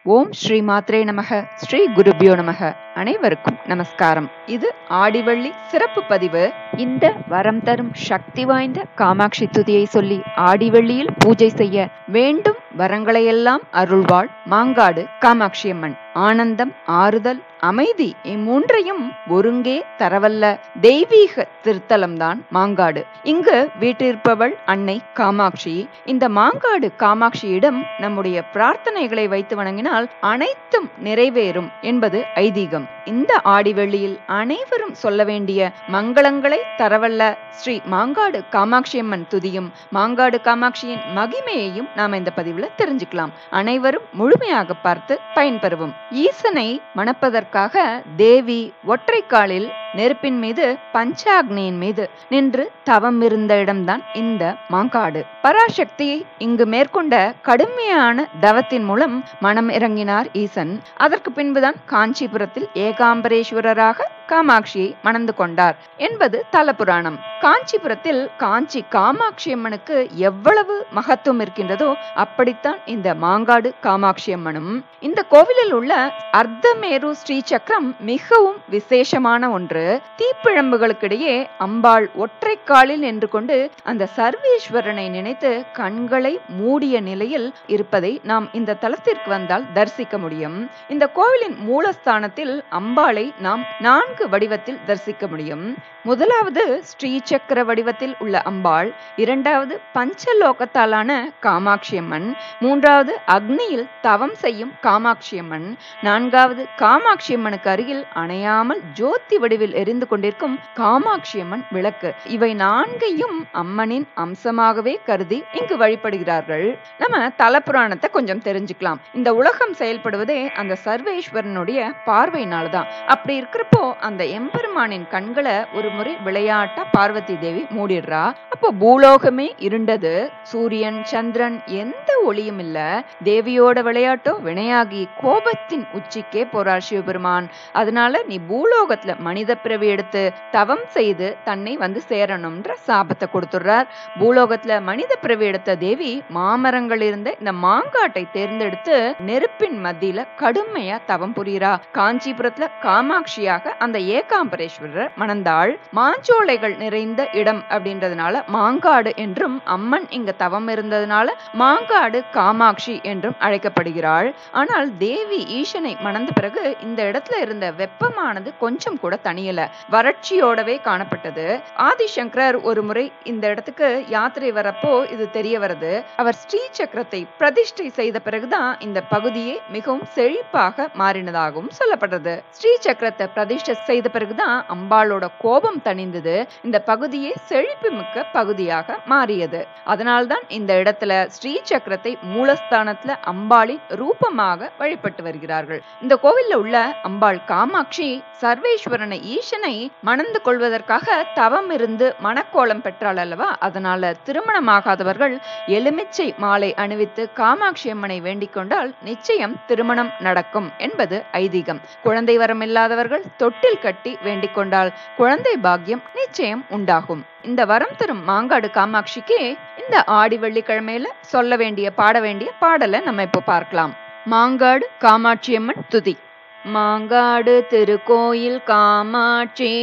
ஓம் ஸ்ரீ மாத்ரே நமக ஸ்ரீ குருபியோ நமக அனைவருக்கும் நமஸ்காரம் இது ஆடிவள்ளி சிறப்பு பதிவு இந்த வரம் தரும் சக்தி வாய்ந்த காமாட்சி துதியை சொல்லி ஆடிவள்ளியில் பூஜை செய்ய வேண்டும் வரங்களையெல்லாம் அருள்வாள் மாங்காடு காமாட்சி அம்மன் ஆனந்தம் ஆறுதல் அமைதி இம்மூன்றையும் ஒருங்கே தரவல்ல தெய்வீக திருத்தலம்தான் மாங்காடு இங்கு வீட்டிருப்பவள் அன்னை காமாட்சி இந்த மாங்காடு காமாட்சியிடம் நம்முடைய பிரார்த்தனைகளை வைத்து வணங்கினால் அனைத்தும் நிறைவேறும் என்பது ஐதீகம் இந்த ஆடிவெள்ளியில் அனைவரும் சொல்ல வேண்டிய மங்களங்களை தரவல்ல ஸ்ரீ மாங்காடு காமாட்சி அம்மன் துதியும் மாங்காடு காமாட்சியின் மகிமையையும் நாம் இந்த பதிவுல தெரிஞ்சுக்கலாம் அனைவரும் முழுமையாக பார்த்து பயன்பெறுவோம் ஈசனை மணப்பதற்காக தேவி ஒற்றைக்காலில் நெருப்பின் மீது பஞ்சாக்னியின் மீது நின்று தவம் இருந்த இடம்தான் இந்த மாங்காடு பராசக்தி இங்கு மேற்கொண்ட கடுமையான தவத்தின் மூலம் மனம் இறங்கினார் ஈசன் அதற்கு பின்புதான் காஞ்சிபுரத்தில் ஏகாம்பரேஸ்வரராக காமாட்சியை மணந்து கொண்டார் என்பது தலபுராணம் காஞ்சிபுரத்தில் காஞ்சி காமாட்சி அம்மனுக்கு எவ்வளவு மகத்துவம் இருக்கின்றதோ அப்படித்தான் இந்த மாங்காடு காமாட்சி அம்மனும் இந்த கோவிலில் உள்ள அர்த்தமேரு ஸ்ரீ சக்கரம் மிகவும் விசேஷமான ஒன்று தீப்பிழம்புகளுக்கிடையே அம்பாள் ஒற்றை காலில் நின்று கொண்டு அந்த சர்வேஸ்வரனை நினைத்து கண்களை மூடிய நிலையில் இருப்பதை நாம் இந்த தலத்திற்கு வந்தால் தரிசிக்க முடியும் இந்த கோவிலின் மூலஸ்தானத்தில் அம்பாளை நாம் நான்கு வடிவத்தில் தரிசிக்க முடியும் முதலாவது ஸ்ரீ சக்கர வடிவத்தில் உள்ள அம்பாள் இரண்டாவது பஞ்சலோகத்தாலான காமாட்சி அம்மன் மூன்றாவது அக்னியில் தவம் செய்யும் காமாட்சி அம்மன் நான்காவது காமாட்சி அம்மனுக்கு அருகில் அணையாமல் ஜோதி வடிவில் எரிந்து கொண்டிருக்கும் காமாட்சி அம்மன் விளக்கு இவை நான்கையும் அம்மனின் அம்சமாகவே கருதி இங்கு வழிபடுகிறார்கள் நம்ம தலப்புராணத்தை கொஞ்சம் தெரிஞ்சுக்கலாம் இந்த உலகம் செயல்படுவதே அந்த சர்வேஸ்வரனுடைய பார்வையினால்தான் அப்படி இருக்கிறப்போ அந்த எம்பெருமானின் கண்களை ஒரு முறை விளையாட்டா பார்வதி தேவி மூடிடுறா அப்போ பூலோகமே இருண்டது சூரியன் சந்திரன் எந்த ஒளியும் இல்ல தேவியோட விளையாட்டோ வினையாகி கோபத்தின் உச்சிக்கே போறார் சிவபெருமான் அதனால நீ பூலோகத்துல மனித பிறவி எடுத்து தவம் செய்து தன்னை வந்து சேரணும்ன்ற சாபத்தை கொடுத்துடுறார் பூலோகத்துல மனித பிறவி எடுத்த தேவி மாமரங்கள் இருந்த இந்த மாங்காட்டை தேர்ந்தெடுத்து நெருப்பின் மத்தியில கடுமையா தவம் புரியுறா காஞ்சிபுரத்துல காமாட்சியாக அந்த ஏகாம்பரேஸ்வரர் மணந்தாள் மாஞ்சோலைகள் நிறைந்த இடம் அப்படின்றதுனால மாங்காடு என்றும் அம்மன் இங்க தவம் இருந்ததுனால மாங்காடு காமாட்சி என்றும் அழைக்கப்படுகிறாள் ஆனால் தேவி ஈசனை மணந்த பிறகு இந்த இடத்துல இருந்த வெப்பமானது கொஞ்சம் கூட தனியல வறட்சியோடவே காணப்பட்டது ஆதிசங்கரர் ஒரு முறை இந்த இடத்துக்கு யாத்திரை வரப்போ இது தெரிய வருது அவர் ஸ்ரீ சக்கரத்தை பிரதிஷ்டை செய்த பிறகுதான் இந்த பகுதியே மிகவும் செழிப்பாக மாறினதாகவும் சொல்லப்படுறது ஸ்ரீ சக்கரத்தை பிரதிஷ்டை செய்த பிறகுதான் அம்பாளோட கோபம் தணிந்தது இந்த பகுதியே செழிப்பு மிக்க பகுதியாக மாறியது அதனால்தான் இந்த இடத்துல ஸ்ரீ சக்கரத்தை மூலஸ்தானத்துல அம்பாளின் ரூபமாக வழிபட்டு வருகிறார்கள் இந்த கோவில்ல உள்ள அம்பாள் காமாட்சி சர்வேஸ்வரனை ஈசனை மணந்து கொள்வதற்காக தவம் இருந்து மணக்கோலம் பெற்றாள் அல்லவா அதனால திருமணமாகாதவர்கள் எலுமிச்சை மாலை அணிவித்து காமாட்சி அம்மனை வேண்டிக் கொண்டால் நிச்சயம் திருமணம் நடக்கும் என்பது ஐதீகம் குழந்தை வரம் இல்லாதவர்கள் தொட்டில் கட்டி வேண்டிக் கொண்டால் குழந்தை பாக்கியம் நிச்சயம் உண்டாகும் இந்த வரம் தரும் மாங்காடு காமாட்சிக்கு இந்த ஆடி வெள்ளிக்கிழமையில சொல்ல வேண்டிய பாட வேண்டிய பாடலை நம்ம இப்போ பார்க்கலாம் மாங்காடு காமாட்சியம்மன் துதி மாங்காடு திருக்கோயில் காமாட்சி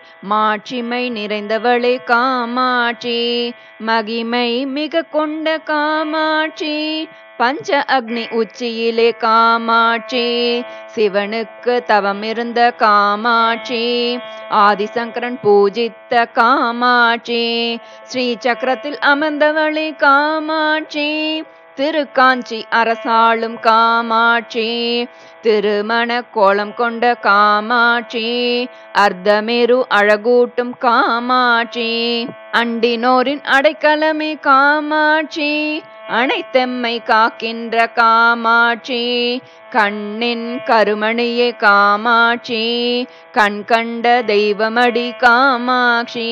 மாட்சிமை நிறைந்தவளே காமாட்சி மகிமை மிக கொண்ட காமாட்சி பஞ்ச அக்னி உச்சியிலே காமாட்சி சிவனுக்கு தவம் இருந்த காமாட்சி ஆதிசங்கரன் பூஜித்த காமாட்சி ஸ்ரீ சக்கரத்தில் அமர்ந்தவளே காமாட்சி திருக்காஞ்சி அரசாளும் காமாட்சி திருமண கோலம் கொண்ட காமாட்சி அர்த்தமேரு அழகூட்டும் காமாட்சி அண்டினோரின் அடைக்கலமே காமாட்சி அனைத்தெம்மை காக்கின்ற காமாட்சி கண்ணின் கருமணியே காமாட்சி கண் கண்ட தெய்வமடி காமாட்சி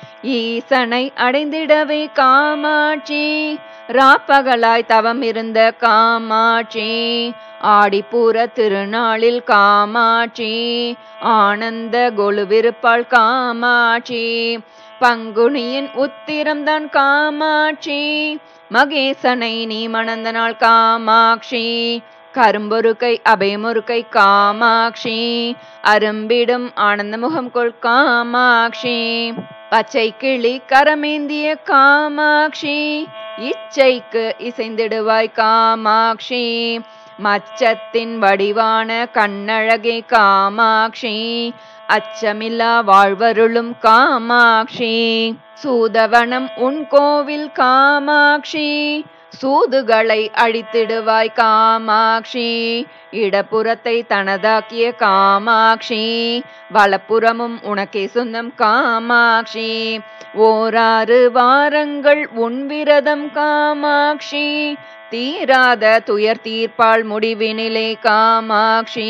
ஈசனை அடைந்திடவே காமாட்சி ராப்பகலாய் தவம் இருந்த காமாட்சி ஆடிப்பூர திருநாளில் காமாட்சி ஆனந்த கொலுவிருப்பாள் காமாட்சி பங்குனியின் உத்திரம்தான் காமாட்சி மகேசனை நீ மணந்த நாள் காமாட்சி கரும்பொரு கை அபயமொரு கை காமாட்சி அரும்பிடும் ஆனந்த முகம் கொள் காமாட்சி பச்சை கிளி கரமேந்திய காமாட்சி இச்சைக்கு இசைந்திடுவாய் காமாட்சி மச்சத்தின் வடிவான கண்ணழகே காமாட்சி அச்சமில்லா வாழ்வருளும் காமாட்சி சூதவனம் உன் கோவில் காமாட்சி சூதுகளை அழித்திடுவாய் காமாட்சி இடப்புறத்தை தனதாக்கிய காமாட்சி வலப்புறமும் உனக்கே சொந்தம் காமாட்சி ஓராறு வாரங்கள் உன் விரதம் காமாட்சி தீராத துயர் தீர்ப்பாள் முடிவினிலே காமாட்சி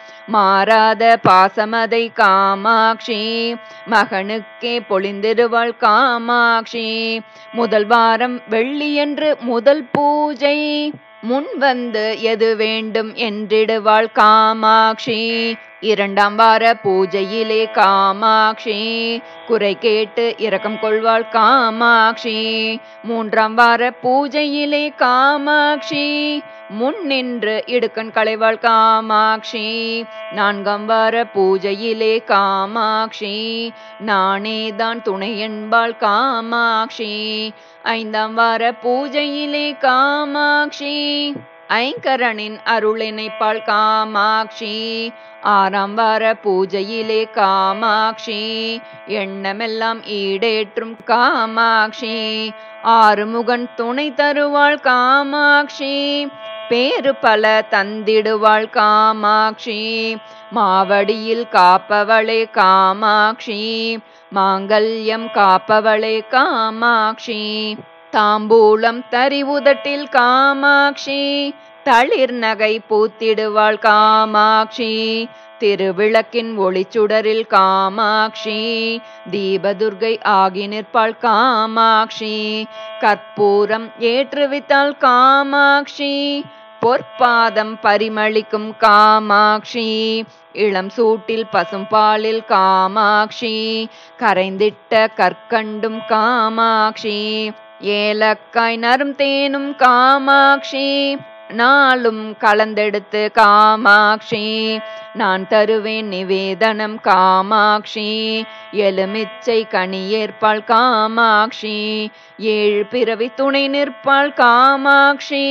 மாறாத பாசமதை காமாட்சி மகனுக்கே பொழிந்திருவாள் காமாட்சி முதல் வாரம் வெள்ளியன்று முதல் பூஜை முன் வந்து எது வேண்டும் என்றிடுவாள் காமாட்சி இரண்டாம் வார பூஜையிலே காமாட்சி குறை கேட்டு இரக்கம் கொள்வாள் காமாட்சி மூன்றாம் வார பூஜையிலே காமாட்சி முன் நின்று இடுக்கண் களைவாள் காமாட்சி நான்காம் வார பூஜையிலே காமாட்சி நானே தான் துணை என்பாள் காமாட்சி ஐந்தாம் வார பூஜையிலே காமாட்சி ஐங்கரனின் அருளினைப்பாள் காமாட்சி ஆறாம் வார பூஜையிலே காமாட்சி எண்ணமெல்லாம் ஈடேற்றும் காமாட்சி ஆறுமுகன் துணை தருவாள் காமாட்சி பேரு பல தந்திடுவாள் காமாட்சி மாவடியில் காப்பவளே காமாட்சி மாங்கல்யம் காப்பவளே காமாட்சி தாம்பூலம் தரிவுதட்டில் காமாட்சி தளிர் நகை பூத்திடுவாள் காமாட்சி திருவிளக்கின் ஒளிச்சுடரில் காமாட்சி தீபதுர்கை ஆகி நிற்பாள் காமாட்சி கற்பூரம் ஏற்றுவித்தாள் காமாட்சி பொற்பாதம் பரிமளிக்கும் காமாட்சி இளம் சூட்டில் பசும்பாலில் காமாட்சி கரைந்திட்ட கற்கண்டும் காமாட்சி ஏலக்காய் நரும் தேனும் காமாட்சி நாளும் கலந்தெடுத்து காமாட்சி நான் தருவேன் நிவேதனம் காமாட்சி எலுமிச்சை கனி ஏற்பாள் காமாட்சி ஏழு பிறவி துணை நிற்பாள் காமாட்சி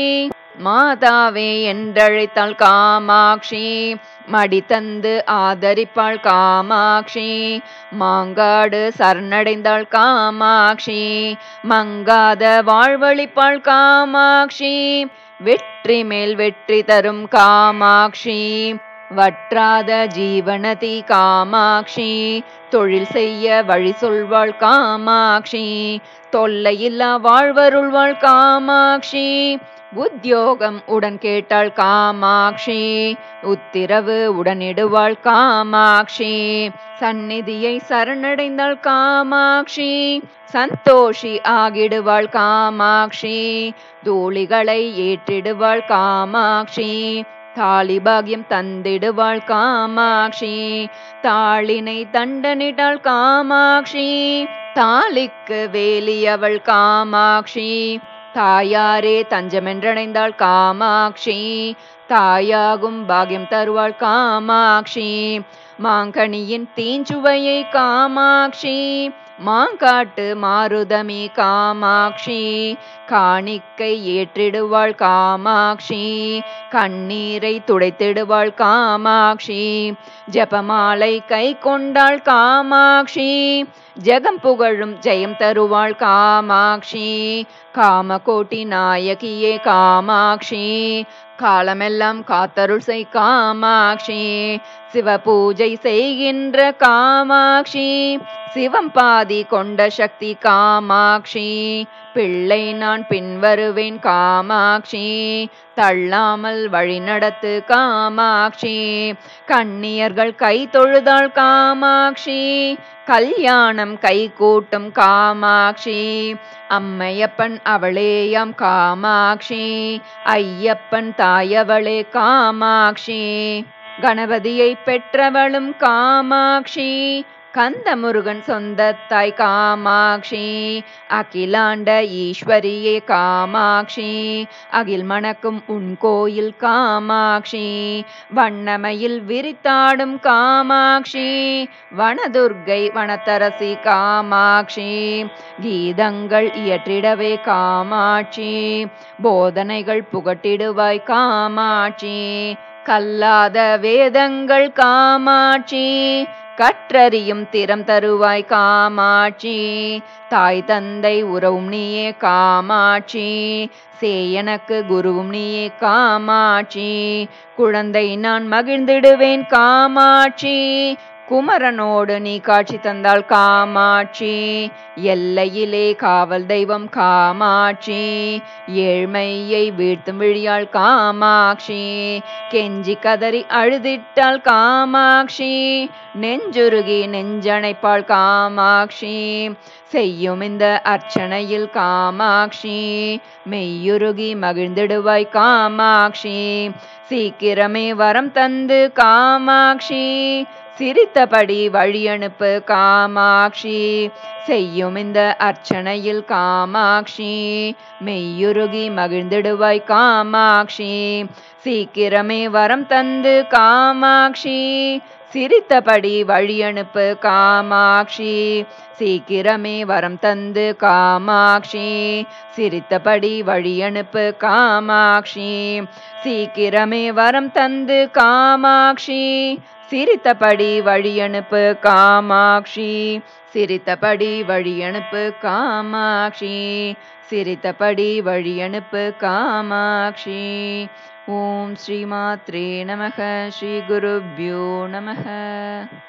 மாதாவே என்றழைத்தாள் காமாட்சி மடி தந்து ஆதரிப்பாள் காமாட்சி மாங்காடு சரணடைந்தாள் காமாட்சி மங்காத வாழ்வழிப்பாள் காமாட்சி வெற்றி மேல் வெற்றி தரும் காமாட்சி வற்றாத ஜீவனதி காமாட்சி தொழில் செய்ய வழி சொல்வாள் காமாட்சி தொல்லையில்லா வாழ்வருள்வாள் காமாட்சி உத்தியோகம் உடன் கேட்டாள் காமாட்சி உத்திரவு உடனிடுவாள் காமாட்சி சந்நிதியை சரணடைந்தாள் காமாட்சி சந்தோஷி ஆகிடுவாள் காமாட்சி தூளிகளை ஏற்றிடுவாள் காமாட்சி தாலி பாகியம் தந்திடுவாள் காமாட்சி தாளினை தண்டனிட்டாள் காமாட்சி தாலிக்கு வேலியவள் காமாட்சி தாயாரே தஞ்சமென்றடைந்தாள் காமாட்சி தாயாகும் பாகியம் தருவாள் காமாட்சி மாங்கனியின் தீஞ்சுவையை காமாட்சி மாங்காட்டு மாருதமி காமாட்சி காணிக்கை ஏற்றிடுவாள் காமாட்சி கண்ணீரை துடைத்திடுவாள் காமாட்சி ஜபமாலை கை கொண்டாள் காமாட்சி ஜெகம் புகழும் ஜெயம் தருவாள் காமாட்சி காமகோட்டி நாயகியே காமாட்சி காலமெல்லாம் காத்தருள் செய் காமாட்சி சிவபூஜை செய்கின்ற காமாட்சி சிவம் பாதி கொண்ட சக்தி காமாட்சி பிள்ளை நான் பின்வருவேன் காமாட்சி தள்ளாமல் வழிநடத்து காமாட்சி கண்ணியர்கள் கை தொழுதாள் காமாட்சி கல்யாணம் கை கூட்டும் காமாட்சி அம்மையப்பன் அவளேயாம் காமாட்சி ஐயப்பன் தாயவளே காமாட்சி கணபதியை பெற்றவளும் காமாட்சி கந்த முருகன் சொந்தத்தாய் காமாட்சி அகிலாண்ட ஈஸ்வரியே காமாட்சி அகில் மணக்கும் உன் கோயில் காமாட்சி வண்ணமையில் விரித்தாடும் காமாட்சி வனதுர்கை வனத்தரசி காமாட்சி கீதங்கள் இயற்றிடவே காமாட்சி போதனைகள் புகட்டிடுவாய் காமாட்சி கல்லாத வேதங்கள் காமாட்சி கற்றறியும் திறம் தருவாய் காமாட்சி தாய் தந்தை உறவும் நீயே காமாட்சி சேயனக்கு குருவும் நீயே காமாட்சி குழந்தை நான் மகிழ்ந்திடுவேன் காமாட்சி குமரனோடு நீ காட்சி தந்தாள் காமாட்சி எல்லையிலே காவல் தெய்வம் காமாட்சி ஏழ்மையை வீழ்த்தும் விழியாள் காமாட்சி கெஞ்சி கதறி அழுதிட்டாள் காமாட்சி நெஞ்சுருகி நெஞ்சணைப்பாள் காமாட்சி செய்யும் இந்த அர்ச்சனையில் காமாட்சி மெய்யுருகி மகிழ்ந்திடுவாய் காமாட்சி சீக்கிரமே வரம் தந்து காமாட்சி சிரித்தபடி வழி அனுப்பு காமாட்சி செய்யும் இந்த அர்ச்சனையில் காமாட்சி மெய்யுருகி மகிழ்ந்திடுவாய் காமாட்சி சீக்கிரமே வரம் தந்து காமாட்சி சிரித்தபடி வழி அனுப்பு காமாட்சி சீக்கிரமே வரம் தந்து காமாட்சி சிரித்தபடி வழி அனுப்பு காமாட்சி சீக்கிரமே வரம் தந்து காமாட்சி சிரித்தபடி வழி அனுப்பு காமாட்சி சிரித்தபடி வழி அனுப்பு காமாட்சி சிரித்தபடி வழி அனுப்பு காமாட்சி ஓம் ஸ்ரீ மாத்ரே நமக ஸ்ரீ குருப்யோ நமக